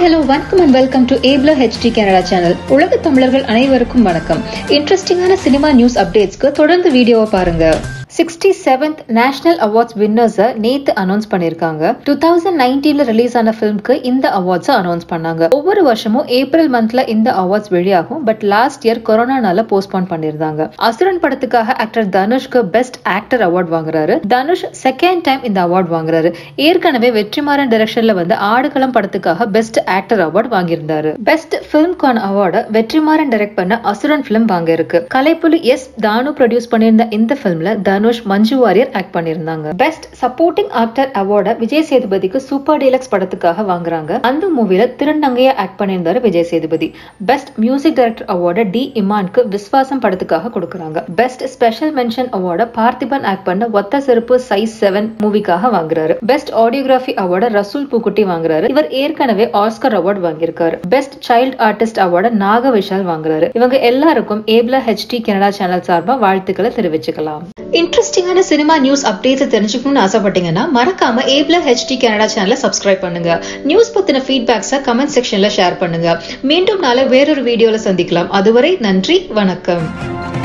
hello வணக்கம் and welcome to ஏப்லோ HD Canada channel உலக தமிழர்கள் அனைவருக்கும் வணக்கம் இன்ட்ரெஸ்டிங்கான சினிமா நியூஸ் அப்டேட்ஸ்க்கு தொடர்ந்து வீடியோவை பாருங்க சிக்ஸ்டி செவன்த் நேஷனல் அவார்ட்ஸ் வின்னர்ஸை நேத்து அனௌன்ஸ் பண்ணிருக்காங்க டூ தௌசண்ட் நைன்டீன்ல ரிலீஸ் ஆன ஃபிலிம்க்கு இந்த அவார்ட்ஸை அனௌன்ஸ் பண்ணாங்க ஒவ்வொரு வருஷமும் ஏப்ரல் மந்த்ல இந்த அவார்ட்ஸ் வெளியாகும் பட் லாஸ்ட் இயர் கொரோனானால போஸ்ட்போன் பண்ணிருந்தாங்க அசுரன் படத்துக்காக ஆக்டர் தனுஷ்க்கு பெஸ்ட் ஆக்டர் அவார்ட் வாங்குறாரு தனுஷ் செகண்ட் டைம் இந்த அவார்ட் வாங்குறாரு ஏற்கனவே வெற்றிமாறன் டைரக்ஷன்ல வந்து ஆடுகளம் படத்துக்காக பெஸ்ட் ஆக்டர் அவார்ட் வாங்கியிருந்தாரு பெஸ்ட் பிலிம்கான அவார்டை வெற்றிமாறன் டைரக்ட் பண்ண அசுரன் பிலிம் வாங்கியிருக்கு கலைப்புலி எஸ் தானு ப்ரொடியூஸ் பண்ணியிருந்த இந்த பிலிம்ல தனுஷ் மஞ்சு வாரியர் ஆக்ட் பண்ணியிருந்தாங்க பெஸ்ட் சப்போர்ட்டிங் ஆக்டர் அவார்டை விஜய் சேதுபதிக்கு சூப்பர் டீலக்ஸ் படத்துக்காக வாங்குறாங்க அந்த மூவில திருநங்கையா ஆக்ட் பண்ணியிருந்தாரு Vijay Sethupathi best music director அவார்டை டி இமானுக்கு விஸ்வாசம் படத்துக்காக கொடுக்குறாங்க பெஸ்ட் ஸ்பெஷல் மென்ஷன் அவார்டை பார்த்திபன் ஆக்ட் பண்ண ஒத்த செருப்பு சைஸ் செவன் மூவிக்காக வாங்குறாரு பெஸ்ட் ஆடியோகிராஃபி அவார்டை ரசூல் பூக்குட்டி வாங்குறாரு இவர் ஏற்கனவே ஆஸ்கர் அவார்ட் வாங்கியிருக்காரு பெஸ்ட் சைல்ட் ஆர்டிஸ்ட் அவார்டை நாக விஷால் வாங்குறாரு இவங்க எல்லாருக்கும் ஏப்லா ஹெச்டி கனடா சேனல் சார்பா வாழ்த்துக்களை தெரிவிச்சுக்கலாம் இன்ட்ரெஸ்டிங்கான சினிமா நியூஸ் அப்டேட்ஸ் தெரிஞ்சுக்கணும்னு ஆசைப்பட்டீங்கன்னா மறக்காம ஏப்லா ஹெச்டி கனடா சேனலை சப்ஸ்கிரைப் பண்ணுங்க நியூஸ் பத்தின ஃபீட்பேக்ஸை கமெண்ட் செக்ஷன்ல ஷேர் பண்ணுங்க மீண்டும் நாளை வேறொரு வீடியோல சந்திக்கலாம் அதுவரை நன்றி வணக்கம்